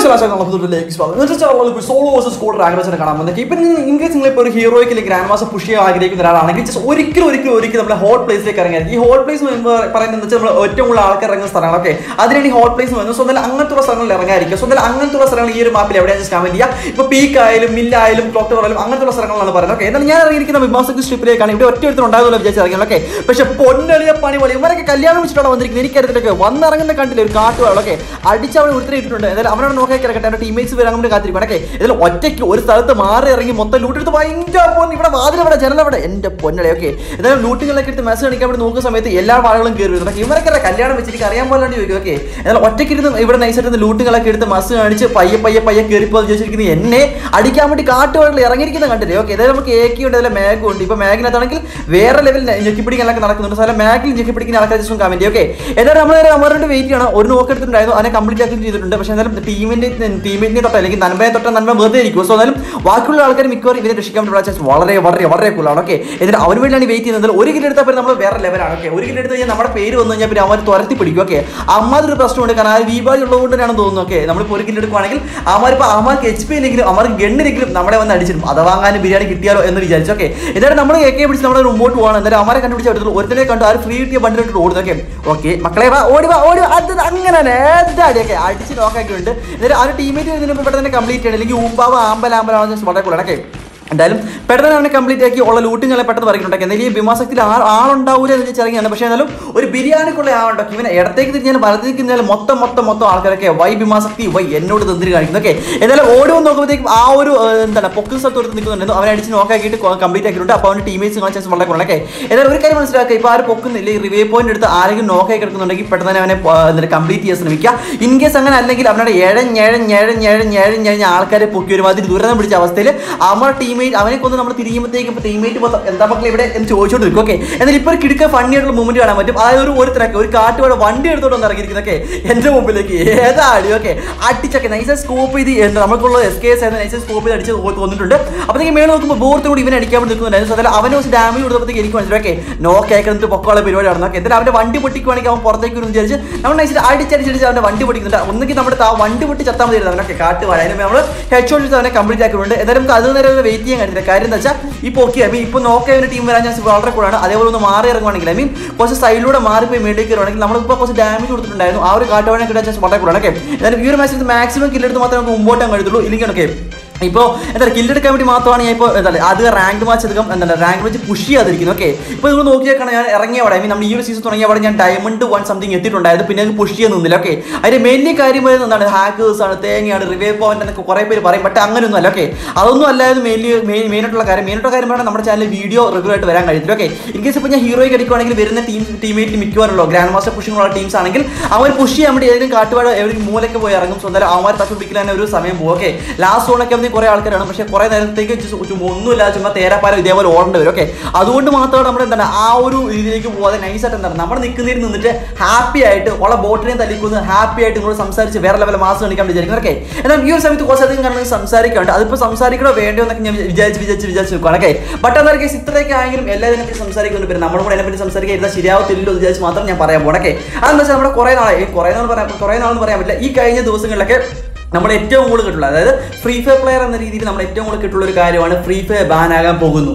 Solo versus squad rank കാണാൻ വന്നത് ഇപ്പം ഇൻ കേസ് നിങ്ങൾ ഇപ്പോൾ ഒരു ഹീറോയ്ക്ക് അല്ലെങ്കിൽ ഗ്രാൻഡ് മാസ്റ്റർ പുഷ് ചെയ്യാൻ ആഗ്രഹിക്കുന്ന ഒരാളാണെങ്കിൽ just ഒരിക്കലും ഒരിക്കലും ഒരിക്കലും നമ്മുടെ ഹോട്ട് പ്ലേസിലേക്ക് ഇറങ്ങിയാൽ ഈ ഹോട്ട് പ്ലേസ് പറയുന്നത് വെച്ചാൽ നമ്മൾ ഏറ്റവും കൂടുതൽ ആൾക്കാർ ഇറങ്ങുന്ന സ്ഥലങ്ങളൊക്കെ അതിനാണ് ഈ ഹോട്ട് പ്ലേസ് വരുന്നത് സോ എന്തായാലും അങ്ങനത്തെ ഉള്ള സ്ഥലങ്ങളിൽ ഇറങ്ങാതിരിക്കും സോ എന്തായാലും അങ്ങനത്തെ ഉള്ള സ്ഥലങ്ങൾ ഈ ഒരു മാപ്പിൽ എവിടെയാണ് ജസ്റ്റ് കമന്റ് ചെയ്യുക ഇപ്പോൾ പീക്ക് ആയാലും മില്ലായാലും ക്ലോക്ക് ടവർ ആയാലും അങ്ങനത്തെ ഉള്ള സ്ഥലങ്ങളാണ് പറയുന്നത് ഓക്കെ എന്നാൽ ഞാൻ ഇറങ്ങിയിരിക്കുന്ന ബിമാസക്ക് സ്ട്രിപ്പിലേക്കാണ് ഇവിടെ ഒറ്റ എടുത്ത് ഉണ്ടാകുമല്ലോ വിചാരിച്ച് ഇറങ്ങിയത് ഓക്കെ പക്ഷെ പൊന്നളിയ പണി പോലെ ഇവരൊക്കെ കല്യാണം വെച്ചിട്ടാണ് വന്നിരിക്കുന്നത് എനിക്കറിയത്തില്ലൊക്കെ വന്നിറങ്ങുന്ന കണ്ടില്ല ഒരു കാട്ടുവാളൊക്കെ അടിച്ച് അവിടെ ഒരുത്തരം ഇട്ടിട്ടുണ്ട് എന്തായാലും അവനോട് നോക്കി കിടക്കട്ടെ എൻ്റെ ടീമേറ്റ്സ് വരാൻ വേണ്ടി കാത്തിരിക്കും ഓക്കെ ഇതിൽ ഒറ്റയ്ക്ക് ഒരു സ്ഥലത്ത് മാറി ഇറങ്ങി മൊത്തം ലൂട്ടെടുത്ത് ഭയങ്കര പൊന്ന് ഇവിടെ വാതിലവിടെ ജനലവിടെ എൻ്റെ പൊന്നളെ ഓക്കെ എന്തായാലും ലൂട്ടുകളൊക്കെ എടുത്ത് മെസ്സേജ് അടിക്കാൻ വേണ്ടി നോക്കുന്ന സമയത്ത് എല്ലാ ആളുകളും കയറി വരുന്നു ഓക്കെ ഇവരൊക്കെ കല്യാണം വെച്ച് എനിക്ക് അറിയാൻ പോലാണ്ട് ചോദിക്കും ഓക്കെ എന്നാൽ ഒറ്റയ്ക്ക് ഇരുന്ന് ഇവിടെ നൈസായിട്ട് ലൂട്ടുകളൊക്കെ എടുത്ത് മസ് കാണിച്ച് പയ്യെ പയ്യെ പയ്യെ കയറിപ്പോൾ ചോദിച്ചിരിക്കുന്നത് എന്നെ അടിക്കാൻ വേണ്ടി കാട്ടുവാളിൽ ഇറങ്ങിയിരിക്കുന്ന കണ്ടില്ലേ ഓക്കെ ഏതായാലും നമുക്ക് ഏക്കി ഉണ്ട് അതിൽ മാഗും ഉണ്ട് ഇപ്പോൾ മാഗിനകത്താണെങ്കിൽ വേറെ ലെവലിൽ ഞെക്കിപ്പിടിക്കാനൊക്കെ നടക്കുന്നുണ്ട് സ്ഥലം മാഗിൽ ഞെക്കിപ്പിടിക്കുന്ന ആൾക്കാർ ജസ്റ്റ് കമന്റ് ഓക്കെ ഏതായാലും നമ്മൾ അമറിന്റെ വെയിറ്റ് ചെയ്യണം ഒരു നോക്ക് എടുത്തിട്ടുണ്ടായിരുന്നു അതിനെ കംപ്ലീറ്റ് ആക്കി ചെയ്തിട്ടുണ്ട് പക്ഷേ എന്നാലും ടീമിന്റെ ടീമിന്റെ തൊട്ട് അല്ലെങ്കിൽ നന്മയെ തൊട്ട് നന്മ വെറുതെ ഇരിക്കും സോ എന്നാലും ബാക്കിയുള്ള ആൾക്കാർ മിക്കവാറും ഇവരെ രക്ഷിക്കാൻ വേണ്ടി ചാൻസ് വളരെ വളരെ വളരെ കൂളാണ് ഓക്കെ എന്നിട്ട് അവന് വേണ്ടിയാണ് വെയിറ്റ് ചെയ്യുന്നത് ഒരു കിലോ എടുത്താൽ നമ്മൾ വേറെ ലെവലാണ് ഓക്കെ ഒരു കിലോ എടുത്ത് കഴിഞ്ഞാൽ നമ്മുടെ പേര് വന്നു കഴിഞ്ഞാൽ പിന്നെ അവർ തുരത്തി പിടിക്കും ഓക്കെ അമ്മാതിരി പ്രശ്നമുണ്ട് കാരണം ആ വിഭാഗം ഉള്ളതുകൊണ്ട് തന്നെയാണ് തോന്നുന്നു ഓക്കെ നമ്മളിപ്പോൾ ഒരു കിലോ എടുക്കുവാണെങ്കിൽ അമാരിപ്പോൾ അമാർക്ക് എച്ച് പി ഇല്ലെങ്കിലും അമാർക്ക് ഗണ്ണിലെങ്കിലും നമ്മളെ വന്ന് അടിച്ചിരും അഥവാങ്ങാനും ബിരിയാണി കിട്ടിയാലോ എന്ന് വിചാരിച്ചു ഓക്കെ എന്നിട്ട് നമ്മൾ കേക്കെ പിടിച്ച് നമ്മുടെ മുമ്പോട്ട് പോകണം എന്തായാലും അമാരെ കണ്ടുപിടിച്ച് എടുത്തു ഒരുത്തനെ കണ്ടു ആ ഫ്രീ കിട്ടിയ ബണ്ടിലിട്ട് ഓടുന്നു ഓക്കെ ഓക്കെ മക്കളെ വാ ഓടി വാ ഓടി വാ. അത് അങ്ങനെ എന്താടിയൊക്കെ അടിച്ച് നോക്കാക്കി ഉണ്ട് എന്നിട്ട് ആ ഒരു ടീമേറ്റ് വരുന്നതിന് മുമ്പ് പെട്ടെന്ന് കംപ്ലീറ്റ് ചെയ്യണം അല്ലെങ്കിൽ ഊമ്പാവ് ആമ്പലാമ്പലാണെന്ന് വളരെ കൂടുതൽ ഓക്കെ എന്തായാലും പെട്ടെന്ന് അവനെ കംപ്ലീറ്റ് ആക്കി ഉള്ള ലൂട്ടുകളെ പെട്ടെന്ന് പറയുന്നുണ്ടാക്കി എന്തായാലും ഈ ഭീമാശക്തിയിൽ ആ ആളുണ്ടാവില്ല എന്ന് വെച്ചാൽ ഇറങ്ങിയാണ് പക്ഷേ എന്നാലും ഒരു ബിരിയാണിക്കുള്ള ആളുണ്ടാക്കി ഇവനെ ഇടത്തേക്ക് തിരിഞ്ഞാൽ വലത്തേക്ക് തിരിഞ്ഞാൽ മൊത്തം മൊത്തം മൊത്തം ആൾക്കാരൊക്കെ വൈ ഭീമാശക്തി വൈ എന്നോട് തന്നിരി കാണിക്കുന്നു ഓക്കെ എന്തായാലും ഓടി വന്ന് നോക്കുമ്പോഴത്തേക്കും ആ ഒരു ഏഹ്, എന്താണ് പൊക്കിൽ സ്ഥലത്ത് ഒരു നിൽക്കുന്നുണ്ടായിരുന്നു അവനെ അടിച്ച് നോക്കാക്കിയിട്ട് കംപ്ലീറ്റ് ആക്കിയിട്ടുണ്ട് അപ്പോൾ അവൻ്റെ ടീമേറ്റ്സ് കാണിച്ച ചാൻസ് വളരെ കുറവാണ് ഓക്കെ എന്തായാലും ഒരു കാര്യം മനസ്സിലാക്കുക ഇപ്പോൾ ആരും പൊക്കുന്നില്ല ഈ റിവേ പോയിന്റ് എടുത്ത് ആരെങ്കിലും നോക്കായി കിടക്കുന്നുണ്ടെങ്കിൽ പെട്ടെന്ന് തന്നെ അവനെ ഏഹ്, എന്താണ് കംപ്ലീറ്റ് ചെയ്യാൻ ശ്രമിക്കുക ഇൻ കേസ് അങ്ങനെ അല്ലെങ്കിൽ അവരുടെ ഏഴഞ്ഞേഴഞ്ഞേഴഞ്ഞേഴഞ്ഞേഴഞ്ഞ ആൾക്കാരെ പൊക്കി ഒരുമാതിരി ദുരിതം പിടിച്ച അവസ്ഥയിൽ നമ്മുടെ ടീമേറ്റ് അവനെ കൊന്ന് നമ്മൾ തിരിയുമ്പോഴത്തേക്കും ഇപ്പോൾ ടീമേറ്റ് മൊത്തം എന്താ മക്കളെ ഇവിടെ എന്ന് ചോദിച്ചോണ്ടിരിക്കും ഓക്കെ എന്നാൽ ഇപ്പോൾ ഒരു കിടുക്ക ഫണ്ണി ആയിട്ടുള്ള മൂവ്മെന്റ് കാണാൻ പറ്റും അതായത് ഒരു ഒരു തിരക്ക് ഒരു കാട്ടുപാട് വണ്ടി എടുത്തോണ്ട് വന്ന് ഇറങ്ങിയിരിക്കുന്നൊക്കെ എൻ്റെ മുമ്പിലേക്ക് ഏതാ അടി ഓക്കെ അടിച്ചൊക്കെ നൈസ് സ്കോപ്പ് ചെയ്ത് എന്താ നമുക്കുള്ള എസ് കെ എസ് ആയിരുന്നു നൈസ് സ്കോപ്പ് ചെയ്ത് അടിച്ച് കൊന്നിട്ടുണ്ട് അപ്പോഴത്തേക്ക് മേളിൽ നോക്കുമ്പോൾ ബോർത്ത് കൂടി ഇവനെ അടിക്കാൻ വേണ്ടി നിൽക്കുന്നുണ്ടായിരുന്നു So, അതിൽ അവന് കുറച്ച് ഡാമേജ് കൊടുത്തപ്പോഴത്തേക്ക് എനിക്ക് മനസ്സിലായി ഓക്കെ നോ കേൾക്കുന്നത് പൊക്കമുള്ള പരിപാടി നടന്നു ഓക്കെ എന്തായാലും അവൻ്റെ വണ്ടി പൊട്ടിക്കുവാണെങ്കിൽ അവൻ പുറത്തേക്ക് വരും വിചാരിച്ച് നമ്മൾ നൈസിട്ട് അടിച്ചടിച്ചടിച്ച് അവൻ്റെ വണ്ടി പൊട്ടിക്കുന്നുണ്ട് ഒന്നെങ്കിൽ നമ്മുടെ ആ വണ്ടി പൊട്ടി ചത്താൽ മതി അവനൊക്കെ കാട്ട് വാഴ അതിന് നമ്മൾ ഹെഡ് ഷോട്ട് അവനെ കംപ്ലീറ്റ് ആക്കിയിട്ടുണ്ട് എന്തായാലും നമുക്ക് അത് നേരെ വെയിറ്റ് ചെയ്യാൻ കഴിയില്ല കാര്യം എന്താ വെച്ചാൽ ഈ പൊക്കി ഐ മീൻ ഇപ്പോൾ നോക്കിയ ഒരു ടീം വരാൻ ചാൻസ് വളരെ കൂടുതലാണ് അതേപോലെ ഒന്ന് മാറി ഇറങ്ങുവാണെങ്കിൽ ഐ മീൻ കുറച്ച് സൈഡിലൂടെ മാറിപ്പോയി മേടിലേക്ക് വരുവാണെങ്കിൽ നമ്മളിപ്പോൾ കുറച്ച് ഡാമേജ് കൊടുത്തിട്ടുണ്ടായിരുന്നു ആ ഒരു കാട്ടുവാഴ കിട്ടാൻ ചാൻസ് വളരെ കൂടുതലാണ് ഓക്കെ എന്തായാലും ഈ ഒരു മാച്ചിൽ മാക്സിമം കില്ലെടുത്ത് മാത്രമേ നമുക്ക് മുമ്പോട്ടാൻ കഴിയത്തുള്ളൂ ഇല്ലെങ്കിൽ ഓക്കെ ഇപ്പോൾ എന്താ കില്ലെടുക്കാൻ വേണ്ടി മാത്രമാണ് ഞാൻ ഇപ്പോൾ എന്താ അത് റാങ്ക് മാച്ച് അധികം എന്താ റാങ്ക് മാച്ച് പുഷ് ചെയ്യാതിരിക്കുന്നു ഓക്കെ ഇപ്പോൾ നിങ്ങൾ നോക്കിയേക്കാണ് ഞാൻ ഇറങ്ങിയ അവിടെ ഐ മീൻ നമ്മൾ ഈ ഒരു സീസൺ തുടങ്ങിയ അവിടെ ഞാൻ ഡയമണ്ട് വൺ സംതിങ് എത്തിയിട്ടുണ്ടായിരുന്നു പിന്നെ അത് പുഷ് ചെയ്യാൻ നിന്നില്ല ഓക്കെ അതിന്റെ മെയിൻലി കാര്യം വരുന്നത് എന്താണ് ഹാക്കേഴ്സ് ആണ് തേങ്ങയാണ് റിവേ പോയിന്റ് എന്നൊക്കെ കുറേ പേര് പറയും ബട്ട് അങ്ങനെയൊന്നും അല്ല ഓക്കെ അതൊന്നും അല്ലായിരുന്നു മെയിൻലി മെയിൻ മെയിനായിട്ടുള്ള കാര്യം മെയിനായിട്ടുള്ള കാര്യം പറഞ്ഞാൽ നമ്മുടെ ചാനലിൽ വീഡിയോ റെഗുലർ ആയിട്ട് വരാൻ കഴിയത്തില്ല ഓക്കെ ഇൻ കേസ് ഇപ്പോൾ ഞാൻ ഹീറോയ്ക്ക് അടിക്കുവാണെങ്കിൽ വരുന്ന ടീം ടീമേറ്റ് മിക്കവാറുള്ളൂ ഗ്രാൻഡ് മാസ്റ്റർ പുഷിങ്ങുള്ള ടീംസ് ആണെങ്കിൽ അവർ പുഷ് ചെയ്യാൻ വേണ്ടി ഏതെങ്കിലും കാട്ടുപാട് എവിടെയും മൂലൊക്കെ പോയി ഇറങ്ങും സ്വന്തം അവന്മാർ തപ്പി പിടിക്കാൻ തന്നെ ഒരു സമയം പോകും ഓക്കെ ലാസ്റ്റ് സോണൊക്കെ ആവുന്ന കുറേ ആൾക്കാരാണ് പക്ഷേ കുറേ നേരത്തേക്ക് ചു- ചുമ്മാ ഒന്നുമില്ല ചുമ്മാ തേരാപ്പാരം ഇതേപോലെ ഓടേണ്ടി വരും ഓക്കെ അതുകൊണ്ട് മാത്രമാണ് നമ്മൾ എന്താണ് ആ ഒരു രീതിയിലേക്ക് പോകാതെ നൈസായിട്ട് എന്താണ് നമ്മൾ നിൽക്കുന്നതിൽ നിന്നിട്ട് ഹാപ്പി ആയിട്ട് ഉള്ള ബോട്ടിനെയും തല്ലിക്കൊന്ന് ഹാപ്പി ആയിട്ട് നിങ്ങളോട് സംസാരിച്ച് വേറെ ലെവൽ മാസം കാണിക്കാൻ വിചാരിക്കുന്നത് ഓക്കെ എന്നാൽ ഈ ഒരു സമയത്ത് കുറച്ചധികം കാരണം സംസാരിക്കാണ്ട് അതിപ്പോൾ സംസാരിക്കണോ വേണ്ടോ എന്നൊക്കെ ഞാൻ വിചാരിച്ച് വിചാരിച്ച് വിചാരിച്ച് നിൽക്കുകയാണ് ഓക്കെ ബട്ട് എന്നാൽ കേസ് ഇത്രയൊക്കെ ആയെങ്കിലും എല്ലാതിനെ പറ്റി സംസാരിക്കുന്നുണ്ട് പിന്നെ നമ്മളും കൂടെ അതിനെപ്പറ്റി സംസാരിക്കാൻ ഇരുന്നാൽ ശരിയാവത്തില്ലല്ലോ എന്ന് വിചാരിച്ച് മാത്രം ഞാൻ പറയാൻ പോകണം ഓക്കെ അതെന്ന് വെച്ചാൽ നമ്മുടെ കുറേ നാളെ കുറേ നാൾ പറയാൻ കുറേ നാളെന്ന് പറയാൻ പറ്റില്ല ഈ കഴിഞ്ഞ ദിവസങ്ങളിലൊക്കെ നമ്മൾ ഏറ്റവും കൂടുതൽ കിട്ടുള്ള അതായത് ഫ്രീ ഫയർ പ്ലെയർ എന്ന രീതിയിൽ നമ്മൾ ഏറ്റവും കൂടുതൽ കിട്ടുള്ള ഒരു കാര്യമാണ് ഫ്രീ ഫയർ ബാൻ ആകാൻ പോകുന്നു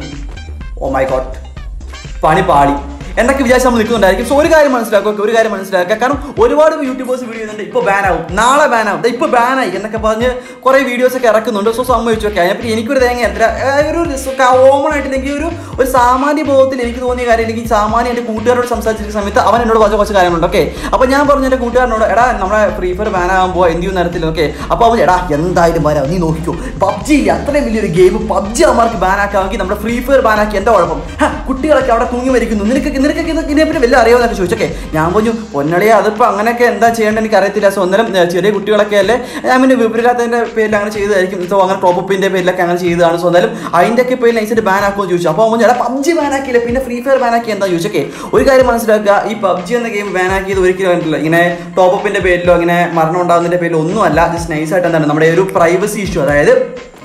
ഓ മൈ ഗോഡ് പണി പാടി എന്നൊക്കെ വിചാരിച്ച് നമ്മൾ നിൽക്കുന്നുണ്ടായിരിക്കും സോ ഒരു കാര്യം മനസ്സിലാക്കുക ഒരു കാര്യം മനസ്സിലാക്കുക കാരണം ഒരുപാട് യൂട്യൂബേഴ്സ് വീഡിയോ ചെയ്യുന്നുണ്ട് ഇപ്പോൾ ബാൻ ആവും നാളെ ബാൻ ആവും ഇപ്പോൾ ബാനായി എന്നൊക്കെ പറഞ്ഞ് കുറേ വീഡിയോസ് ഒക്കെ ഇറക്കുന്നുണ്ട് സോ സമ്മതിച്ചു ഒക്കെ അതിനെപ്പറ്റി എനിക്കൊരു തേങ്ങ എത്ര ഒരു കോമൺ ആയിട്ടില്ലെങ്കിൽ ഒരു ഒരു സാമാന്യ ബോധത്തിൽ എനിക്ക് തോന്നിയ കാര്യം അല്ലെങ്കിൽ സാമാന്യ എൻ്റെ കൂട്ടുകാരോട് സംസാരിച്ചിരിക്കുന്ന സമയത്ത് അവൻ എന്നോട് പറഞ്ഞ കുറച്ച് കാര്യങ്ങളുണ്ട് ഓക്കെ അപ്പോൾ ഞാൻ പറഞ്ഞു എൻ്റെ കൂട്ടുകാരനോട് എടാ നമ്മുടെ ഫ്രീ ഫയർ ബാൻ ആകുമ്പോൾ എന്ത് ചെയ്യുന്ന തരത്തിൽ ഓക്കെ അപ്പോൾ അവൻ എടാ എന്തായാലും വരാം നീ നോക്കിക്കോ പബ്ജി അത്രയും വലിയൊരു ഗെയിം പബ്ജി അവന്മാർക്ക് ബാൻ ആക്കാമെങ്കിൽ നമ്മുടെ ഫ്രീ ഫയർ ബാൻ ആക്കി എന്താ കുഴപ്പം ഹ, കുട്ടികളൊക്കെ അവിടെ തൂങ്ങി മരിക്കുന്നു നിനക്ക് നിനക്കൊക്കെ ഇത് ഇതിനെപ്പറ്റി വലിയ അറിയാമെന്നൊക്കെ ചോദിച്ചൊക്കെ ഞാൻ പറഞ്ഞു പൊന്നളിയെ അതിപ്പോൾ അങ്ങനെയൊക്കെ എന്താ ചെയ്യേണ്ടത് എനിക്ക് അറിയത്തില്ല സോ അന്നേരം ഏ, ചെറിയ കുട്ടികളൊക്കെ അല്ലേ ഞാൻ പിന്നെ വിവരമില്ലാത്തതിൻ്റെ പേരിൽ അങ്ങനെ ചെയ്തതായിരിക്കും സോ അങ്ങനെ ടോപ്പ് അപ്പിൻ്റെ പേരിലൊക്കെ അങ്ങനെ ചെയ്തതാണ് സോ എന്തായാലും അതിൻ്റെയൊക്കെ പേരിൽ നൈസായിട്ട് ബാൻ ആക്കുമെന്ന് ചോദിച്ചു അപ്പോൾ അവൻ ചേട്ടാ പബ്ജി ബാൻ ആക്കിയില്ല പിന്നെ ഫ്രീ ഫയർ ബാൻ ആക്കി എന്താ ചോദിച്ചൊക്കെ ഒരു കാര്യം മനസ്സിലാക്കുക ഈ പബ്ജി എന്ന ഗെയിം ബാൻ ആക്കിയത് ഒരിക്കലും കണ്ടില്ല ഇങ്ങനെ ടോപ്പ് അപ്പിൻ്റെ പേരിലോ ഇങ്ങനെ മരണം ഉണ്ടാകുന്നതിൻ്റെ പേരിലോ ഒന്നുമല്ല ജസ്റ്റ് നൈസായിട്ട് എന്താണ് നമ്മുടെ ഒരു പ്രൈവസി ഇഷ്യൂ അതായത്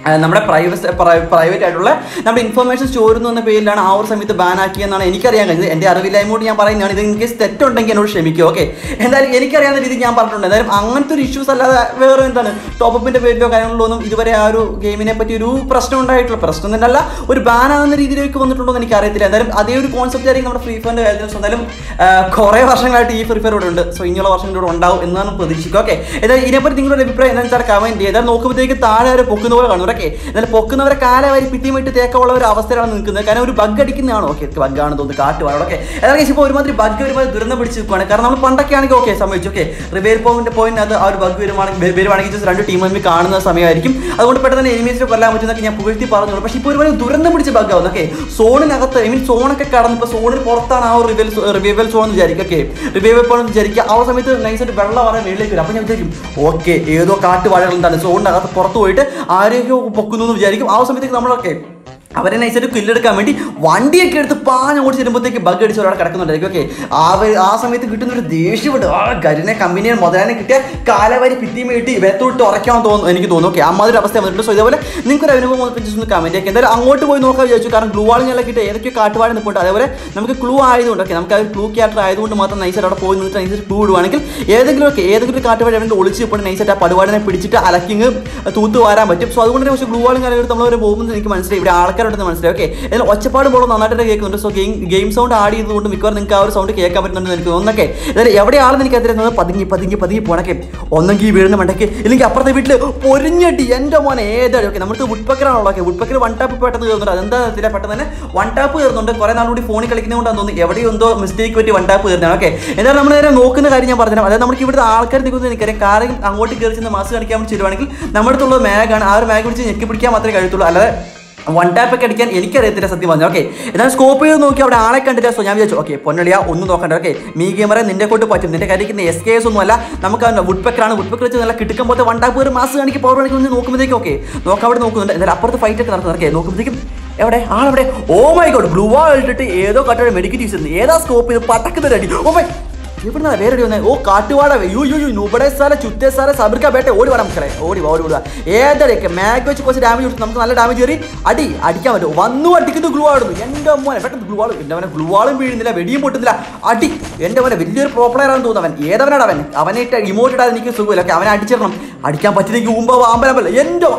ആ, നമ്മുടെ പ്രൈവറ്റ് പ്രൈവറ്റ് ആയിട്ടുള്ള നമ്മുടെ ഇൻഫർമേഷൻ സ്റ്റോർ എന്ന പേരിലാണ് ആ ഒരു സമയത്ത് ബാൻ ആക്കിയെന്നാണ് എനിക്കറിയാൻ കഴിഞ്ഞത് എൻ്റെ അറിവില്ലായ്മ കൊണ്ട് ഞാൻ പറയുന്നതാണ് ഇത് ഇൻ കേസ് തെറ്റുണ്ടെങ്കിൽ എന്നോട് ക്ഷമിക്കും ഓക്കെ എന്തായാലും എനിക്കറിയാവുന്ന രീതിയിൽ ഞാൻ പറഞ്ഞിട്ടുണ്ട് എന്തായാലും അങ്ങനത്തെ ഒരു ഇഷ്യൂസ് അല്ലാതെ വേറെ എന്താണ് ടോപ്പപ്പിൻ്റെ പേരിലോ കാര്യങ്ങളിലോ ഒന്നും ഇതുവരെ ആ ഒരു ഗെയിമിനെ പറ്റി ഒരു പ്രശ്നം ഉണ്ടായിട്ടുള്ള പ്രശ്നം തന്നെ അല്ല ഒരു ബാൻ ആകുന്ന രീതിയിലേക്ക് വന്നിട്ടുണ്ടോ എന്ന് എനിക്കറിയത്തില്ല എന്തായാലും അതേ ഒരു കോൺസെപ്റ്റ് ആയിരിക്കും നമ്മുടെ ഫ്രീ ഫയറിൻ്റെ കാര്യത്തിൽ എന്തായാലും ആ, കുറേ വർഷങ്ങളായിട്ട് ഈ ഫ്രീ ഫയർ ഇവിടെ ഉണ്ട് സോ ഇനിയുള്ള വർഷങ്ങളിലൂടെ ഉണ്ടാവും എന്നാണ് പ്രതീക്ഷിക്കുക ഓക്കെ എന്തായാലും ഇതിനെപ്പറ്റി നിങ്ങളുടെ അഭിപ്രായം എന്താണെന്ന് വെച്ചാൽ കമന്റ് ചെയ്യുക എന്തായാലും നോക്കുമ്പോഴത്തേക്ക് താഴെ വരെ പൊക്കുന്ന പോലെ കാണും ഓക്കെ എന്നാലും പൊക്കുന്നവരെ കാലവരി പിറ്റിമിട്ട് തേക്കമുള്ള ഒരു അവസ്ഥയിലാണ് നിൽക്കുന്നത് കാരണം ഒരു ബഗ് അടിക്കുന്നതാണ് ഓക്കെ ബഗ്ഗാണ് തോന്നുന്നു കാട്ടുവാണ് ഓക്കെ അതായത് ഇപ്പോൾ ഒരുമാതിരി ബഗ് ഒരുമാതിരി ദുരന്തം പിടിച്ച് നിൽക്കുകയാണ് കാരണം നമ്മൾ പണ്ടൊക്കെ ആണെങ്കിൽ ഓക്കെ സംഭവിച്ചു ഓക്കെ റിവേൽ പോയിന്റ് പോയിന്റ് ആ ഒരു ബഗ് വരുവാണെങ്കിൽ വരുവാണെങ്കിൽ just രണ്ട് ടീം തമ്മിൽ കാണുന്ന സമയമായിരിക്കും അതുകൊണ്ട് പെട്ടെന്ന് തന്നെ എനിമീസിനെ കൊല്ലാൻ പറ്റുന്നൊക്കെ ഞാൻ പുകഴ്ത്തി പറഞ്ഞു പക്ഷേ ഇപ്പോൾ ഒരുപാട് ദുരന്തം പിടിച്ച ബഗ് ആവുന്നു ഓക്കെ സോണിനകത്ത് ഐ മീൻ സോണൊക്കെ കടന്ന് ഇപ്പോൾ സോണിന് പുറത്താണ് ആ ഒരു റിവേൽ റിവൈവൽ സോൺ എന്ന് വിചാരിക്കും ഓക്കെ റിവൈവൽ പോയിന്റ് എന്ന് വിചാരിക്കുക ആ ഒരു സമയത്ത് നൈസായിട്ട് വെള്ളം പറയാൻ മേളിലേക്ക് വരും അപ്പോൾ ഞാൻ വിചാരിക്കും ഓക്കെ ഏതോ കാട്ടുവാഴകൾ എന്താണ് സോണിനകത്ത് പുറത്ത് പോയിട്ട് ആരെയൊക്കെ പൊക്കുന്നു എന്ന് വിചാരിക്കും ആ ഒരു സമയത്തേക്ക് നമ്മളൊക്കെ അവരെ നൈസായിട്ട് കില്ലെടുക്കാൻ വേണ്ടി വണ്ടിയൊക്കെ എടുത്ത് പാഞ്ഞ് ഓടിച്ച് വരുമ്പോഴത്തേക്ക് ബഗ് അടിച്ച് ഒരാൾ കിടക്കുന്നുണ്ടായിരിക്കും ഓക്കെ ആ വ- ആ സമയത്ത് കിട്ടുന്ന ഒരു ദേഷ്യമുണ്ട് ആ ഗരിനെ കമ്പനിയെ മുതലാനെ കിട്ടിയ കാലവരി ഭിത്തി വീട്ടി വെത്തോട്ട് ഉറയ്ക്കാൻ തോന്നുന്നു എനിക്ക് തോന്നുന്നു ഓക്കെ ആ മാതിരി അവസ്ഥ വന്നിട്ടുണ്ട് സോ ഇതേപോലെ നിങ്ങൾക്ക് ഒരു അനുഭവം വന്നപ്പോൾ just ഒന്ന് കമന്റ് ഒക്കെ എന്തായാലും അങ്ങോട്ട് പോയി നോക്കാൻ വിചാരിച്ചു കാരണം ഗ്ലൂ ആൾ ഞാൻ കിട്ടിയ ഏതൊക്കെ കാട്ടുപാട് നിൽപ്പുണ്ട് അതേപോലെ നമുക്ക് ക്ലൂ ആയതുകൊണ്ട് ഓക്കെ നമുക്ക് ആ ഒരു ക്ലൂ ക്യാരക്ടർ ആയതുകൊണ്ട് മാത്രം നൈസായിട്ട് അവിടെ പോയി നിന്നിട്ട് നൈസായിട്ട് ക്ലൂ ഇടുവാണെങ്കിൽ ഏതെങ്കിലും ഒക്കെ ഏതെങ്കിലും ഒരു കാട്ടുപാട് എവിടെ ഒളിച്ച് ഇപ്പോൾ നൈസായിട്ട് ആ പടുപാടിനെ പിടിച്ചിട്ട് അലക്കിങ് തൂത്ത് വാരാൻ പറ്റും സോ അതുകൊണ്ട് തന്നെ പക്ഷേ ഗ്ലൂ ആളും കാര്യങ്ങളും നമ്മൾ ഒരു പോകുമ്പോൾ എനിക്ക് മനസ്സിലായി ഇവിടെ ആൾക്കാരുണ്ടെന്ന് മനസ്സിലായി ഓക്കെ എന്നാൽ ഒച്ചപ്പാടും പോലും നന്നായിട്ട് തന്നെ കേൾക്കുന്നുണ്ട് so game game sound add ചെയ്തുകൊണ്ട് മിക്കവാറും നിങ്ങൾക്ക് ആ ഒരു സൗണ്ട് കേൾക്കാൻ പറ്റുന്നുണ്ട് എനിക്ക് തോന്നുന്നൊക്കെ എന്നാലും എവിടെയാണെന്ന് എനിക്ക് അറിയുന്നത് പതുങ്ങി പതുങ്ങി പതുങ്ങി പോണക്കെ ഒന്നെങ്കിൽ ഈ വീടിന് മണ്ടയ്ക്ക് ഇല്ലെങ്കിൽ അപ്പുറത്തെ വീട്ടിൽ പൊരിഞ്ഞടി എൻ്റെ മോനെ ഏതാണ് ഓക്കെ നമ്മുടെ വുഡ്പക്കറാണല്ലോ ഓക്കെ വുഡ്പക്കർ വൺ ടാപ്പ് പെട്ടെന്ന് കയറുന്നുണ്ട് അതെന്താ അറിയത്തില്ല പെട്ടെന്ന് തന്നെ വൺ ടാപ്പ് കയറുന്നുണ്ട് കുറേ നാൾ കൂടി ഫോണിൽ കളിക്കുന്നതുകൊണ്ടാണ് തോന്നുന്നു എവിടെയോ എന്തോ മിസ്റ്റേക്ക് പറ്റി വൺ ടാപ്പ് കയറുന്നതാണ് ഓക്കെ എന്തായാലും നമ്മൾ നേരെ നോക്കുന്ന കാര്യം ഞാൻ പറഞ്ഞുതരാം അതായത് നമുക്ക് ഇവിടുത്തെ ആൾക്കാർ നിൽക്കുന്നത് എനിക്കറിയാം കാര്യം അങ്ങോട്ട് കയറി ചെന്ന് മാസ് കാണിക്കാൻ വേണ്ടി ചെയ്യുവാണെങ്കിൽ നമ്മുടെ അടുത്തുള്ള മാഗാണ് ആ ഒരു മാഗ് പിടിച്ച് ഞെക്കി പിടിക്കാൻ മാത്രമേ കഴിയത്തുള്ളൂ അല്ലാതെ വൺ ടാപ്പ് ഒക്കെ അടിക്കാൻ എനിക്കറിയത്തില്ല സത്യം പറഞ്ഞു ഓക്കെ എന്നാൽ സ്കോപ്പ് ചെയ്ത് നോക്കി അവിടെ ആളെ കണ്ടില്ല സോ ഞാൻ വിചാരിച്ചു ഓക്കെ പൊന്നളിയ ഒന്നും നോക്കണ്ട ഓക്കെ മീ ഗെയിമറെ നിന്റെ കൊണ്ട് പറ്റും നിന്റെ കരിക്കുന്ന എസ് കെ എസ് ഒന്നും അല്ല നമുക്ക് വുഡ് പെക്കറാണ് വുഡ് പെക്കർ വെച്ച് നല്ല കിട്ടുമ്പോൾ പോലത്തെ വൺ ടാപ്പ് ഒരു മാസ് കാണിക്ക് പവർ കാണിക്കുന്ന നോക്കുമ്പോഴത്തേക്കും ഓക്കെ നോക്കാം അവിടെ നോക്കുന്നുണ്ട് എന്നാൽ അപ്പുറത്ത് ഫൈറ്റ് ഒക്കെ നടക്കുന്നത് ഓക്കെ നോക്കുമ്പോഴത്തേക്കും എവിടെ ആളെവിടെ oh my God blue wall ഇട്ടിട്ട് ഏതോ കട്ടയുടെ മെഡിക്കൽ യൂസ് ചെയ്യുന്നത് ഏതാ സ്കോപ്പ് ചെയ്ത് പട്ടക്കുന്ന അടി ഓ മൈ എവിടുന്നാ വേറെ അടി വന്നേ ഓ കാട്ടുവാട യു യു യു നുബടെ സാറെ ചുറ്റേ സാറെ സബർക്ക ബേട്ടെ ഓടി വരാം മക്കളെ ഓടി വാ, ഓടി വിടുക ഏതൊക്കെ മാഗ് വെച്ച് കുറച്ച് ഡാമേജ് കൊടുത്ത് നമുക്ക് നല്ല ഡാമേജ് കയറി അടി അടിക്കാൻ പറ്റും വന്നു അടിക്കുന്നു ഗ്ലൂ ആടുന്നു എൻ്റെ മോനെ പെട്ടെന്ന് ഗ്ലൂ ആളും എൻ്റെ അവനെ ഗ്ലൂ ആളും വീഴുന്നില്ല വെടിയും പൊട്ടുന്നില്ല അടി എൻ്റെ മോനെ വലിയൊരു പ്രോ പ്ലെയർ ആണെന്ന് തോന്നുന്നു അവൻ ഏതവനാണ് അവൻ അവനെ ഇട്ട് ഇമോട്ട് ഇടാതെ എനിക്ക് സുഖമില്ല ഓക്കെ അവനെ അടിച്ചിടണം അടിക്കാൻ പറ്റില്ലെങ്കിൽ മുമ്പ് ആമ്പലമ്പല്ല എൻ്റെ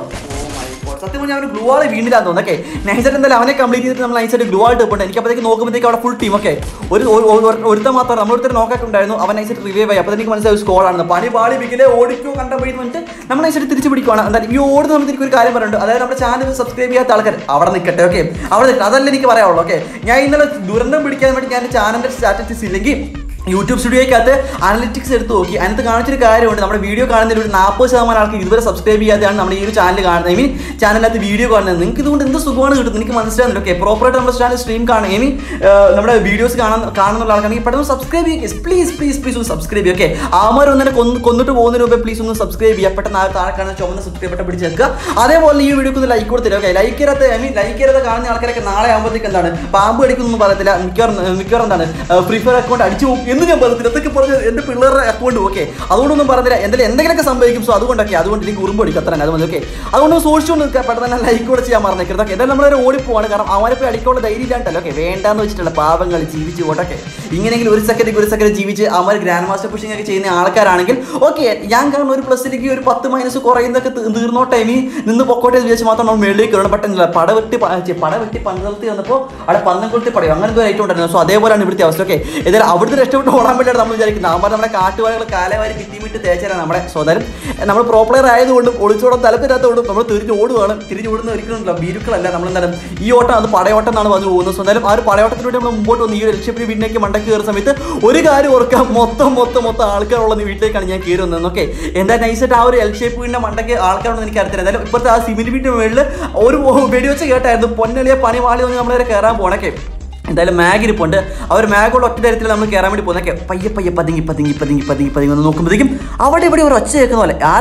സത്യം പറഞ്ഞാൽ അവന് ഗ്ലൂ ആൾ വീണില്ലാന്ന് തോന്നുന്നു ഓക്കെ നൈസായിട്ട് എന്തായാലും അവനെ കംപ്ലീറ്റ് ചെയ്തിട്ട് നമ്മൾ നൈസായിട്ട് ഗ്ലൂ ആയിട്ട് പോകണ്ട എനിക്ക് അപ്പോഴത്തേക്ക് നോക്കുമ്പോഴത്തേക്ക് അവിടെ ഫുൾ ടീം ഒക്കെ ഒരു ഒരു- ഒരു- ഒരുത്തൻ മാത്രം നമ്മളൊരുത്തർ നോക്കാട്ടുണ്ടായിരുന്നു അവൻ നൈസായിട്ട് റിവൈവ് ആയി അപ്പോൾ എനിക്ക് മനസ്സിലായി സ്കോൾ ആണെന്ന് പണി പാളി പിക്കിലെ ഓടിക്കോ കണ്ട പോയി വന്നിട്ട് നമ്മൾ നൈസായിട്ട് തിരിച്ച് പിടിക്കുവാണ് എന്തായാലും ഈ ഓടുന്ന നമുക്ക് എനിക്ക് ഒരു കാര്യം പറയുന്നുണ്ട് അതായത് നമ്മുടെ ചാനൽ സബ്സ്ക്രൈബ് ചെയ്യാത്ത ആൾക്കാർ അവിടെ നിൽക്കട്ടെ ഓക്കെ അവിടെ നിൽക്കട്ടെ അതല്ല എനിക്ക് പറയാനുള്ളൂ ഓക്കെ ഞാൻ ഇന്നലെ ദുരന്തം പിടിക്കാൻ വേണ്ടി ഞാൻ ചാനലിൻ്റെ സ്റ്റാറ്റസ് ഇല്ലെങ്കിൽ യൂട്യൂബ് സ്റ്റുഡിയോയ്ക്കകത്ത് അനലിറ്റിക്സ് എടുത്ത് നോക്കി അതിനകത്ത് കാണിച്ചൊരു കാര്യമുണ്ട് നമ്മുടെ വീഡിയോ കാണുന്നതിൽ ഒരു നാൽപ്പത് ശതമാനം ആൾക്ക് ഇതുവരെ സബ്സ്ക്രൈബ് ചെയ്യാതെയാണ് നമ്മുടെ ഈ ഒരു ചാനൽ കാണുന്നത് ഐ മീൻ ചാനലിനകത്ത് വീഡിയോ കാണുന്നത് നിങ്ങൾക്ക് ഇതുകൊണ്ട് എന്ത് സുഖമാണ് കിട്ടുന്നത് എനിക്ക് മനസ്സിലാകുന്നുണ്ട് ഓക്കെ പ്രോപ്പറായിട്ട് നമ്മുടെ ചാനൽ സ്ട്രീം കാണുക ഐ മീൻ നമ്മുടെ വീഡിയോസ് കാണാൻ കാണുന്നുള്ള ആൾക്കാണെങ്കിൽ പെട്ടെന്ന് സബ്സ്ക്രൈബ് ചെയ്യുക പ്ലീസ് പ്ലീസ് പ്ലീസ് ഒന്ന് സബ്സ്ക്രൈബ് ചെയ്യുക ഓക്കെ ആമാർ ഒന്നെ കൊന്ന് കൊന്നിട്ട് പോകുന്നതിന് മുമ്പേ പ്ലീസ് ഒന്ന് സബ്സ്ക്രൈബ് ചെയ്യുക പെട്ടെന്ന് ആ താഴെ കാണുന്ന ചുമന്ന സബ്സ്ക്രൈബ് ബട്ടൺ പിടിച്ച് വെക്കുക അതേപോലെ ഈ വീഡിയോക്ക് ഒന്ന് ലൈക്ക് കൊടുത്തില്ല ഓക്കെ ലൈക്ക് ചെയ്യാത്ത ഐ മീൻ ലൈക്ക് ചെയ്യാതെ കാണുന്ന ആൾക്കാരൊക്കെ നാളെ ആകുമ്പോഴത്തേക്ക് എന്താണ് പാമ്പ് അടിക്കുന്നൊന്നും പറയത്തില്ല മിക്കവാറും മിക്കവാറും എന്താണ് ഫ്രീ ഫയർ അക്കൗണ്ട് അടിച്ചു പോകും എന്ന് ഞാൻ പറയത്തില്ല ഇതൊക്കെ പറഞ്ഞ് എൻ്റെ പിള്ളേരുടെ അക്കൗണ്ട് ഓക്കെ അതുകൊണ്ടൊന്നും പറഞ്ഞില്ല എന്തെങ്കിലും എന്തെങ്കിലുമൊക്കെ സംഭവിക്കും സോ അതുകൊണ്ടൊക്കെ അതുകൊണ്ട് എനിക്ക് ഉറുമ്പ് അടിക്കും അത്ര തന്നെ അത് മതി ഓക്കെ അതുകൊണ്ട് സൂക്ഷിച്ചുകൊണ്ട് നിൽക്കുക പെട്ടെന്ന് തന്നെ ലൈക്ക് കൂടെ ചെയ്യാൻ മറന്നേക്കരുത് ഓക്കെ എന്തായാലും നമ്മളൊരു ഓടിപ്പോവാണ് കാരണം അവനെ പോയി അടിക്കാനുള്ള ധൈര്യം ഇല്ലാണ്ടല്ലോ ഓക്കെ വേണ്ടാന്ന് വെച്ചിട്ടുള്ള പാവങ്ങൾ ജീവിച്ച് പോട്ടെ ഇങ്ങനെയെങ്കിലും ഒരു സെക്കൻഡ് ഒരു സെക്കൻഡ് ജീവിച്ച് അവർ ഗ്രാൻഡ് മാസ്റ്റർ പുഷിംഗ് ഒക്കെ ചെയ്യുന്ന ആൾക്കാരാണെങ്കിൽ ഓക്കെ ഞാൻ കാരണം ഒരു പ്ലസിലേക്ക് ഒരു പത്ത് മൈനസ് കുറയുന്നതൊക്കെ തീ- തീർന്നോട്ടെ ഇനി നിന്ന് പൊക്കോട്ടെ എന്ന് വിചാരിച്ച് മാത്രം നമ്മൾ മേളിലേക്ക് വരണം പെട്ടെന്നില്ല പട വെട്ടി പ- ഛെ, പട വെട്ടി പന്തളത്തി വന്നപ്പോൾ അവിടെ പന്തം കൊളുത്തി പടയും അങ്ങനത്തെ ഒരു ഐറ്റം ഉണ്ടായിരുന്നു സോ അതേപോലെയാണ് ഇവിടുത്തെ അവസ്ഥ ഓക്കെ ഏതായാലും അവിടുത്തെ രക്ഷപ്പെട്ട് ഓടാൻ വേണ്ടിയാണ് നമ്മൾ വിചാരിക്കുന്നത് അവർ നമ്മുടെ കാട്ടുവാഴകൾ കാലവാരി കിട്ടിമിട്ട് തേച്ചാലാണ് നമ്മുടെ സ്വതരം നമ്മൾ പ്രോ പ്ലെയർ ആയതുകൊണ്ടും ഒളിച്ചോടാൻ തലപ്പില്ലാത്തതുകൊണ്ടും നമ്മൾ തിരിഞ്ഞ് ഓടുകയാണ് തിരിഞ്ഞ് ഓടുന്ന ഒരിക്കലും ബീരുക്കളല്ല നമ്മൾ എന്താണ് ഈ ഓട്ടം അത് പടയോട്ടം എന്നാണ് പറഞ്ഞു പോകുന്നത് സോ എന്തായാലും ആ ഒരു പടയോട്ടത്തിന് വേണ്ടി നമ്മൾ മുമ്പോട്ട് വന്ന് ഈ ഒരു ലക്ഷ്യപ്പിടി വീട്ടിലേക്ക് മണ്ടക്ക് കയറുന്ന സമയത്ത് ഒരു കാര്യം ഓർക്കാം മൊത്തം മൊത്തം മൊത്തം ആൾക്കാരുള്ള ഈ വീട്ടിലേക്കാണ് ഞാൻ കയറി വന്നത് ഓക്കെ എന്താ നൈസായിട്ട് ആ ഒരു എൽ ഷേപ്പ് വീടിന്റെ മണ്ടക്ക് ആൾക്കാരുണ്ടെന്ന് എനിക്ക് അറിയത്തില്ല എന്തായാലും ഇപ്പോഴത്തെ ആ സിമിലി വീട്ടിന് മുകളിൽ ഒരു വെടിവെച്ച് കേട്ടായിരുന്നു പൊന്നളിയ പണി വാളി വന്ന് നമ്മളെ കയറാൻ പോണക്കെ എന്തായാലും മാഗ് ഇരിപ്പുണ്ട് അവർ മാഗുള്ള ഒറ്റ തരത്തിൽ നമ്മൾ കയറാൻ വേണ്ടി പോകുന്നൊക്കെ പയ്യെ പയ്യെ പതുങ്ങി പതുങ്ങി പതുങ്ങി പതുങ്ങി പതുങ്ങി ഒന്ന് നോക്കുമ്പോഴത്തേക്കും അവിടെ ഇവിടെ ഒരു ഒച്ച കേൾക്കുന്ന പോലെ ആരടാ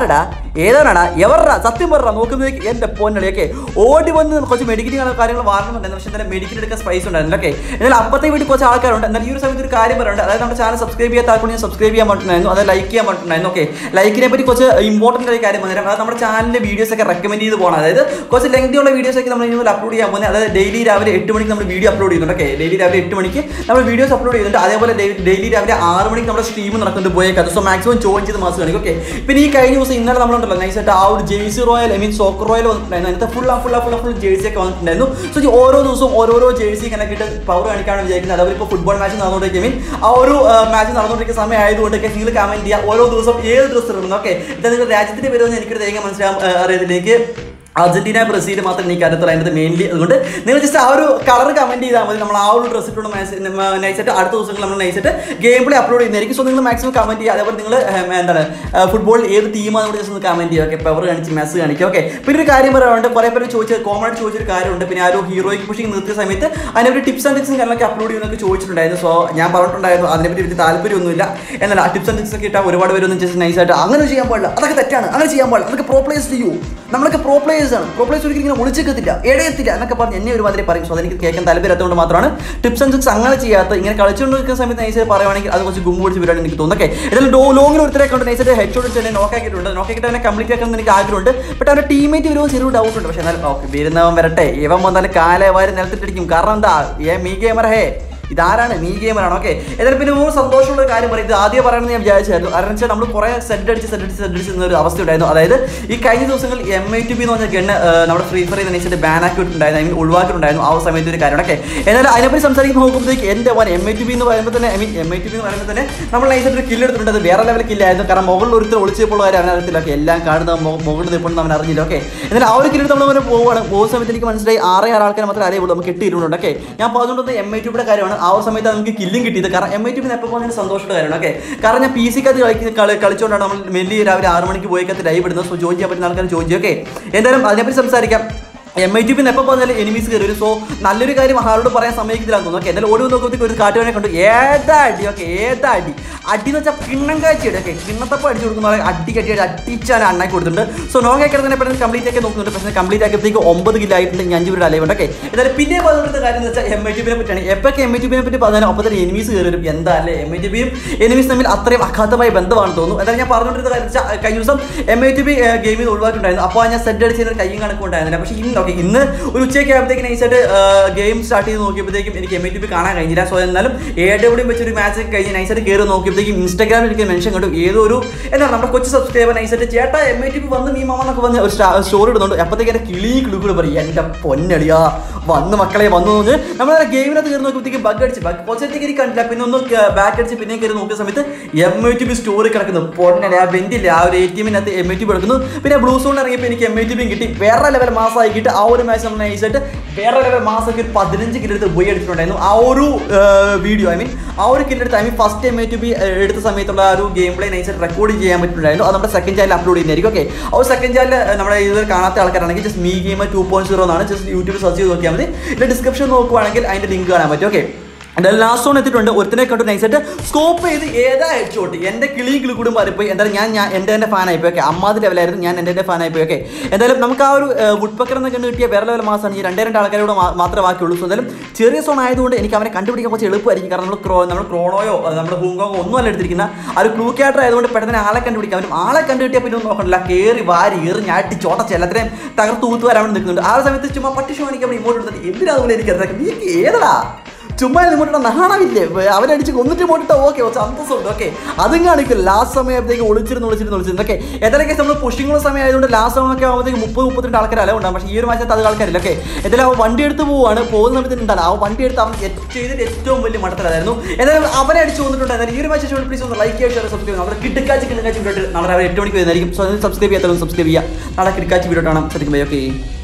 ഏതാണാ എവറാ സത്യം പറഞ്ഞ നോക്കുന്നതിലേക്ക് എൻ്റെ പൊന്നളിയൊക്കെ ഓടി വന്ന് കുറച്ച് മെഡിക്കൽ കാര്യങ്ങൾ വാങ്ങുന്നുണ്ടായിരുന്നു പക്ഷേ എന്തായാലും മെഡിക്കൽ എടുക്കാൻ സ്പൈസ് ഉണ്ടായിരുന്നു ഓക്കെ എന്നാൽ അപ്പത്തെ വീട്ടിൽ കുറച്ച് ആൾക്കാരുണ്ട് എന്നാൽ ഈ ഒരു സമയത്ത് ഒരു കാര്യം പറയുന്നുണ്ട് അതായത് നമ്മുടെ ചാനൽ സബ്സ്ക്രൈബ് ചെയ്യാത്ത ആൾക്കൂടി ഞാൻ സബ്സ്ക്രൈബ് ചെയ്യാൻ പറ്റുന്നായിരുന്നു അത് ലൈക്ക് ചെയ്യാൻ പറ്റുന്നായിരുന്നു ഓക്കെ ലൈക്കിനെ പറ്റി കുറച്ച് ഇമ്പോർട്ടൻ്റ് ആയ കാര്യം പറഞ്ഞുതരാം അതായത് നമ്മുടെ ചാനലിൻ്റെ വീഡിയോസ് ഒക്കെ റെക്കമെൻഡ് ചെയ്ത് പോകണം അതായത് കുറച്ച് ലെങ്തി ഉള്ള വീഡിയോസ് ഒക്കെ നമ്മൾ ഇനി അപ്ലോഡ് ചെയ്യാൻ പോകുന്നത് അതായത് ഡെയിലി രാവിലെ എട്ട് മണിക്ക് നമ്മൾ വീഡിയോ അപ്ലോഡ് ചെയ്യുന്നുണ്ട് ഓക്കെ ഡെയിലി രാവിലെ എട്ട് മണിക്ക് നമ്മൾ വീഡിയോസ് അപ്ലോഡ് ചെയ്യുന്നുണ്ട് അതേപോലെ ഡെയിലി രാവിലെ ആറ് മണിക്ക് നമ്മുടെ സ്ട്രീം നടക്കുന്നത് പോയേക്കാതെ സോ മാക്സിമം ജോയിൻ ചെയ്ത് മാസം കാണിക്കും ഓക്കെ പിന്നെ ഈ കഴിഞ്ഞ ദിവസം ഇന്നലെ നമ്മളുണ്ടല്ലോ നൈസായിട്ട് ആ ഒരു jersey royal I mean soccer royal വന്നിട്ടുണ്ടായിരുന്നു അതിനകത്ത് full full full full jersey ഒക്കെ വന്നിട്ടുണ്ടായിരുന്നു സോ ഈ ഓരോ ദിവസവും ഓരോരോ ജേഴ്സി കണക്കിട്ട് പവർ കാണിക്കാണ് വിചാരിക്കുന്നത് അതേപോലെ ഇപ്പോൾ ഫുട്ബോൾ മാച്ച് നടന്നുകൊണ്ടിരിക്കും മീൻ ആ ഒരു മാച്ച് നടന്നുകൊണ്ടിരിക്കുന്ന സമയം ആയതുകൊണ്ടൊക്കെ നിങ്ങൾ കമന്റ് ചെയ്യുക ഓരോ ദിവസം ഏത് ഡ്രസ്സ് ഇടുന്നു ഓക്കെ ഇത് നിങ്ങൾ രാജ്യത്തിന്റെ പേരൊന്നും എനിക്കൊരു തേങ്ങ മനസ്സിലാവും അറിയത്തില്ല എനിക്ക് അർജന്റീന ബ്രസീൽ മാത്രം എനിക്ക് അറിയത്തുള്ളൂ അതിനകത്ത് മെയിൻലി അതുകൊണ്ട് നിങ്ങൾ ജസ്റ്റ് ആ ഒരു കളർ കമന്റ് ചെയ്താൽ മതി നമ്മൾ ആ ഒരു ഡ്രസ്സ് ഇട്ടുകൊണ്ട് നൈസായിട്ട് അടുത്ത ദിവസങ്ങൾ നമ്മൾ നൈസായിട്ട് ഗെയിം പ്ലേ അപ്ലോഡ് ചെയ്യുന്നതായിരിക്കും സോ നിങ്ങൾ മാക്സിമം കമന്റ് ചെയ്യുക അതേപോലെ നിങ്ങൾ എന്താണ് ഫുട്ബോൾ ഏത് ടീമാണ് കൂടി ജസ്റ്റ് ഒന്ന് കമന്റ് ചെയ്യുക ഓക്കെ പവർ കാണിച്ച് മെസ്സ് കാണിക്കുക ഓക്കെ പിന്നെ ഒരു കാര്യം പറയാനുണ്ട് കുറേ പേര് ചോദിച്ച കോമൺ ആയിട്ട് ചോദിച്ചൊരു കാര്യമുണ്ട് പിന്നെ ആ ഒരു ഹീറോയ്ക്ക് പുഷിങ് നിർത്തിയ സമയത്ത് അതിനൊരു ടിപ്സ് ആൻഡ് ടിപ്സും കാര്യങ്ങളൊക്കെ അപ്ലോഡ് ചെയ്യുന്നൊക്കെ ചോദിച്ചിട്ടുണ്ടായിരുന്നു സോ ഞാൻ പറഞ്ഞിട്ടുണ്ടായിരുന്നു അതിനെപ്പറ്റി വലിയ താല്പര്യമൊന്നുമില്ല എന്നാൽ ടിപ്സ് ആൻഡ് ടിപ്സ് ഒക്കെ ഇട്ടാൽ ഒരുപാട് പേരൊന്നും ജസ്റ്റ് നൈസായിട്ട് അങ്ങനെ ചെയ്യാൻ പാടില്ല അതൊക്കെ തെറ്റാണ് അങ്ങനെ ചെയ്യാൻ പാടില്ല അതൊക്കെ പ്രോ പ്ലേസ് ചെയ്യൂ നമ്മളൊക്കെ പ്രോ പ്ലേയേഴ്സ് ആണ് പ്രോ പ്ലേയേഴ്സ് ഒരിക്കലും ഇങ്ങനെ ഒളിച്ചെക്കത്തില്ല എടയത്തില്ല എന്നൊക്കെ പറഞ്ഞ് എന്നെ ഒരുമാതിരി പറയും സോ അതെനിക്ക് കേൾക്കാൻ താല്പര്യമായതുകൊണ്ട് മാത്രമാണ് ടിപ്സ് ആൻഡ് ട്രിക്സ് അങ്ങനെ ചെയ്യാത്ത ഇങ്ങനെ കളിച്ചുകൊണ്ടിരിക്കുന്ന സമയത്ത് നൈസായിട്ട് പറയുവാണെങ്കിൽ അത് കുറച്ച് ഗുമ്പ് പിടിച്ച് വരാൻ എനിക്ക് തോന്നുന്നു ഓക്കെ ഇതിൽ ഡോ ലോങ്ങിൽ ഒരുത്തരെ കൊണ്ട് നൈസായിട്ട് ഹെഡ് ഷോട്ട് തന്നെ നോക്ക് ആക്കിയിട്ടുണ്ട് നോക്ക് ആക്കിയിട്ട് അവനെ കംപ്ലീറ്റ് ആക്കണം എനിക്ക് ആഗ്രഹമുണ്ട് ബട്ട് അവരുടെ ടീമേറ്റ് വരുമ്പോൾ ചെറിയ ഡൗട്ട് ഉണ്ട് പക്ഷേ എന്നാലും ഓക്കെ വരുന്നവൻ വരട്ടെ ഇവൻ വന്നാലും കാലേ വാരി നിലത്തിട്ടിരിക്കും കാരണം എന്താ ഏ മീ ഗെയിമർ ഹേ ഇതാരാണ് മീ ഗെയിമറാണ് ഓക്കെ എന്നാലും പിന്നെ ഒരു സന്തോഷമുള്ള ഒരു കാര്യം പറയും ഇത് ആദ്യം പറയണമെന്ന് ഞാൻ വിചാരിച്ചായിരുന്നു കാരണം വെച്ചാൽ നമ്മൾ കുറേ സെറ്റ് അടിച്ച് സെറ്റ് അടിച്ച് സെറ്റ് അടിച്ച് ഒരു അവസ്ഥ ഉണ്ടായിരുന്നു അതായത് ഈ കഴിഞ്ഞ ദിവസങ്ങളിൽ എം ഐ ടി ബി എന്ന് പറഞ്ഞ ഗണ്ണ് നമ്മുടെ ഫ്രീ ഫയർ നയിച്ചിട്ട് ബാൻ ആക്കിയിട്ടുണ്ടായിരുന്നു ഐ മീൻ ഒഴിവാക്കിയിട്ടുണ്ടായിരുന്നു ആ ഒരു സമയത്ത് ഒരു കാര്യം ഓക്കെ എന്നാൽ അതിനെപ്പറ്റി സംസാരിക്കുമ്പോൾ നോക്കുമ്പോഴത്തേക്ക് എൻ്റെ വൻ എം ഐ ടി ബി എന്ന് പറയുമ്പോൾ തന്നെ I mean M I T B എന്ന് പറയുമ്പോൾ തന്നെ നമ്മൾ നൈസായിട്ട് ഒരു കില്ല് എടുത്തിട്ടുണ്ട് അത് വേറെ ലെവൽ കില്ലായിരുന്നു കാരണം മുകളിൽ ഒരുത്തർ ഒളിച്ചപ്പോൾ കാര്യം അവനറിയത്തില്ല ഓക്കെ എല്ലാം കാണുന്ന മു- മുകളിൽ നിൽപ്പുണ്ടെന്ന് അവൻ അറിഞ്ഞില്ല ഓക്കെ എന്നാൽ ആ ഒരു കില്ലെടുത്ത് നമ്മൾ പോവുകയാണ് പോകുന്ന സമയത്ത് എനിക്ക് മനസ്സിലായി ആറേ ആറ് ആൾക്കാർ മാത്രമേ അറിയുള്ളൂ നമുക്ക് കിട്ടിയിട്ടുണ്ട് ഓക്കെ ഞാൻ പറഞ്ഞുകൊണ്ടത് എം ഐ ടി ബിയുടെ കാര്യമാണ് ആ ഒരു സമയത്ത് നമുക്ക് കില്ലും കിട്ടിയത് കാരണം എം ഐ ടി ബി എപ്പോൾ പോകുന്ന സന്തോഷമുള്ള കാര്യമാണ് ഓക്കെ കാരണം ഞാൻ പി സിക്കകത്ത് കളിക്കുന്ന കളി കളിച്ചുകൊണ്ടാണ് നമ്മൾ മെല്ലി രാവിലെ ആറ് മണിക്ക് പോയിക്കകത്ത് ലൈവ് ഇടുന്നത് സോ ജോയിൻ ചെയ്യാൻ പറ്റുന്ന ആൾക്കാർ ജോയിൻ ചെയ്യും ഓക്കെ എന്തായാലും അതിനെപ്പറ്റി സംസാരിക്കാം എം ഐ ടി പിന്നെ എപ്പോൾ പറഞ്ഞാലും എനിമീസ് കയറി വരും സോ നല്ലൊരു കാര്യം ഹാരോട് പറയാൻ സമയത്തില്ല തോന്നുന്നു ഓക്കെ എന്തായാലും ഓടി നോക്കുമ്പോഴത്തേക്ക് ഒരു കാട്ടുവാനെ കണ്ടു ഏതാ അടി ഓക്കെ ഏതാ അടി അടി എന്ന് വെച്ചാൽ കിണ്ണം കാഴ്ചയുടെ ഓക്കെ കിണ്ണത്തപ്പം അടിച്ചു കൊടുക്കുന്ന പോലെ അടി കട്ടി അടി അടിച്ചാണ് അണ്ണാക്കി കൊടുത്തിട്ടുണ്ട് സോ നോക്കി കിടന്നതിനെ പെട്ടെന്ന് കംപ്ലീറ്റ് ആക്കി നോക്കുന്നുണ്ട് പക്ഷേ കംപ്ലീറ്റ് ആക്കിയപ്പോഴത്തേക്ക് ഒമ്പത് കിലോ ആയിട്ടുണ്ട് ഞാൻ അഞ്ച് പേരുടെ അലവുണ്ട് ഓക്കെ എന്തായാലും പിന്നെ പറഞ്ഞിട്ട് കാര്യം എന്ന് വെച്ചാൽ എം ഐ ടി ബിനെ പറ്റിയാണ് എപ്പോഴൊക്കെ എം ഐ ടി ബിനെ പറ്റി പറഞ്ഞാലും അപ്പോൾ തന്നെ എനിമീസ് കയറി വരും എന്താ അല്ലേ എം ഐ ടി ബിയും എനിമീസ് തമ്മിൽ അത്രയും അഗാധമായ ബന്ധമാണെന്ന് തോന്നുന്നു എന്തായാലും ഞാൻ പറഞ്ഞുകൊണ്ടിരുന്ന കാര്യം വെച്ചാൽ കഴിഞ്ഞ ദിവസം എം ഐ ടി ബി ഗെയിമിൽ ഒഴിവാക്കിയിട്ടുണ്ടായിരുന്നു അപ്പോൾ ഞാൻ സെറ്റ് അടിച്ചതിന് കയ്യും കണക്കും ഉണ്ടായിരുന്നില്ല പക്ഷേ ഇന്ന് ഓക്കെ ഇന്ന് ഒരു ഉച്ചയ്ക്ക് ആകുമ്പോഴത്തേക്ക് നൈസായിട്ട് ഗെയിം സ്റ്റാർട്ട് ചെയ്ത് നോക്കിയപ്പോഴത്തേക്കും എനിക്ക് എം ഐ ടി ബി കാണാൻ കഴിഞ്ഞില്ല സോ എന്നാലും എ ഡബ്ല്യൂ വെച്ചൊരു മാച്ച് കഴിഞ്ഞ് നൈസായിട്ട് കയറി നോക്കിയപ്പോഴത്തേക്കും ഇൻസ്റ്റാഗ്രാമിൽ എനിക്ക് മെൻഷൻ കണ്ടു ഏതോ ഒരു എന്താണ് നമ്മുടെ കൊച്ചു സബ്സ്ക്രൈബർ നൈസായിട്ട് ചേട്ടാ എം ഐ ടി ബി വന്ന് നീ മാമെന്നൊക്കെ വന്ന് ഒരു സ്റ്റോറി ഇടുന്നുണ്ട് അപ്പോഴത്തേക്ക് എൻ്റെ കിളി കിളുകൂടെ പറയും എൻ്റെ പൊന്നടിയാ വന്ന് മക്കളെ വന്നു എന്ന് നമ്മൾ ഗെയിമിനകത്ത് കയറി നോക്കിയപ്പോഴത്തേക്ക് ബഗ് അടിച്ച് ബഗ് കുറച്ചേക്ക് എനിക്ക് കണ്ടില്ല പിന്നെ ഒന്ന് ബാക്ക് അടിച്ച് പിന്നെ കയറി നോക്കിയ സമയത്ത് M I T B story കിടക്കുന്നു പൊന്നലെ ആ ബെൻഡില്ല ആ ഒരു എ ടി എമ്മിനകത്ത് എം ഐ ടി ബി കിടക്കുന്നു പിന്നെ ബ്ലൂ സോൺ ഇറങ്ങിയപ്പോൾ എനിക്ക് എം ഐ ടി ബിയും കിട്ടി വേറെ ലെവൽ മാസമാക്കിയിട്ട് ആ ഒരു മാച്ച് നമ്മൾ നൈസായിട്ട് വേറെ ലെവൽ മാസമൊക്കെ ഒരു പതിനഞ്ച് കിലെടുത്ത് പോയി എടുത്തിട്ടുണ്ടായിരുന്നു ആ ഒരു വീഡിയോ ഐ മീൻ ആ ഒരു കില്ലെടുത്ത് I mean first M I T B എടുത്ത സമയത്തുള്ള ആ ഒരു ഗെയിം പ്ലേ നൈസായിട്ട് റെക്കോർഡ് ചെയ്യാൻ പറ്റുന്നുണ്ടായിരുന്നു അത് നമ്മുടെ സെക്കൻഡ് ചാനൽ അപ്ലോഡ് ചെയ്യുന്നതായിരിക്കും ഓക്കെ ആ ഒരു സെക്കൻഡ് ചാനൽ നമ്മുടെ ഇത് കാണാത്ത ആൾക്കാരാണെങ്കിൽ just me game two point zero എന്നാണ് ജസ്റ്റ് യൂട്യൂബിൽ സെർച്ച് ചെയ്ത് നോക്കിയാൽ മതി ഇതിന്റെ ഡിസ്ക്രിപ്ഷൻ നോക്കുവാണെങ്കിൽ അതിന്റെ ലിങ്ക് കാണാൻ പറ്റും ഓക്കെ എന്തായാലും ലാസ്റ്റ് സോൺ എത്തിയിട്ടുണ്ട് ഒരുത്തിനെ കണ്ടു നൈസായിട്ട് സ്കോപ്പ് ചെയ്ത് ഏതാ ഹെഡ്ഷോട്ട് എൻ്റെ കിളി കിളി കൂടും മാറിപ്പോയി എന്തായാലും ഞാൻ ഞാൻ എൻ്റെ എൻ്റെ ഫാൻ ആയിപ്പോയി ഓക്കെ അമ്മാതി ലെവലായിരുന്നു ഞാൻ എൻ്റെ എൻ്റെ ഫാൻ ആയിപ്പോയി ഓക്കെ എന്തായാലും നമുക്ക് ആ ഒരു വുഡ് പക്കർ എന്നൊക്കെ കണ്ട് കിട്ടിയ വേറെ ലെവൽ മാസമാണ് ഈ രണ്ടേ രണ്ട് ആൾക്കാരോട് മാ- മാത്രമേ ബാക്കിയുള്ളൂ സോ എന്തായാലും ചെറിയ സോൺ ആയതുകൊണ്ട് എനിക്ക് അവനെ കണ്ടുപിടിക്കാൻ കുറച്ച് എളുപ്പമായിരിക്കും കാരണം നമ്മൾ ക്രോ നമ്മൾ ക്രോണോയോ അത് നമ്മുടെ ഹൂങ്കോങ്ങോ ഒന്നും അല്ല എടുത്തിരിക്കുന്ന ആ ഒരു ക്ലൂ ക്യാറ്റർ ആയതുകൊണ്ട് പെട്ടെന്ന് ആളെ കണ്ടുപിടിക്കാൻ പറ്റും ആളെ കണ്ടു കിട്ടിയാൽ പിന്നെ ഒന്നും നോക്കണില്ല കയറി വാരി ഏറി ഞാട്ടി ചോട്ടച്ച് എല്ലാത്തിനെയും തകർത്ത് ഊത്ത് വരാൻ വേണ്ടി നിൽക്കുന്നുണ്ട് ആ ഒരു സമയത്ത് ചുമ്മാ പട്ടിഷ് കാണിക്കാൻ ഇങ്ങോട്ട് എടുത്തിട്ട് എന്തിനാ അതുപോലെ എനിക്ക് നീ ഏതാ ചുമ്മാ ഇങ്ങോട്ട് നഹാണമില്ലേ അവരടിച്ച് കൊന്നിട്ട് പോയിട്ട് ഓക്കെ സന്തോഷമുണ്ട് ഓക്കെ അതും കാണിക്കും ലാസ്റ്റ് സമയത്തേക്ക് ഒളിച്ചിരുന്ന് ഒളിച്ചിരുന്ന് ഒളിച്ചിരുന്നു ഓക്കെ ഏതൊക്കെ നമ്മൾ പുഷിങ്ങുള്ള സമയം ആയതുകൊണ്ട് ലാസ്റ്റ് സമയമൊക്കെ ആകുമ്പോഴത്തേക്ക് മുപ്പത് മുപ്പത്തിരണ്ട് ആൾക്കാർ അല ഉണ്ടാകും പക്ഷേ ഈ ഒരു മാസത്ത് അത് ആൾക്കാരില്ല ഓക്കെ എന്തായാലും അവൻ വണ്ടി എടുത്ത് പോവാണ് പോകുന്ന സമയത്ത് എന്താണ് ആ വണ്ടി എടുത്ത് അവൻ ഏറ്റവും ചെയ്തിട്ട് ഏറ്റവും വലിയ മട്ടത്തിലായിരുന്നു എന്തായാലും അവനെ അടിച്ച് വന്നിട്ടുണ്ട് എന്തായാലും ഈ ഒരു മാച്ച് പ്ലീസ് ഒന്ന് ലൈക്ക് ചെയ്യുക ഷെയർ സബ്സ്ക്രൈബ് ചെയ്യുക നമ്മുടെ കിടക്കാച്ച് കിടക്കാച്ച് വീഡിയോ നാളെ രാവിലെ എട്ട് മണിക്ക് വരുന്നതായിരിക്കും സോ സബ്സ്ക്രൈബ് ചെയ്യാത്തവരും സബ്സ്ക്രൈബ് ചെയ്യുക നാളെ കിടക്കാച്ച് വീഡിയോ കാണാം ശ്രദ്ധിക്കുമ്പോൾ ഓക്കെ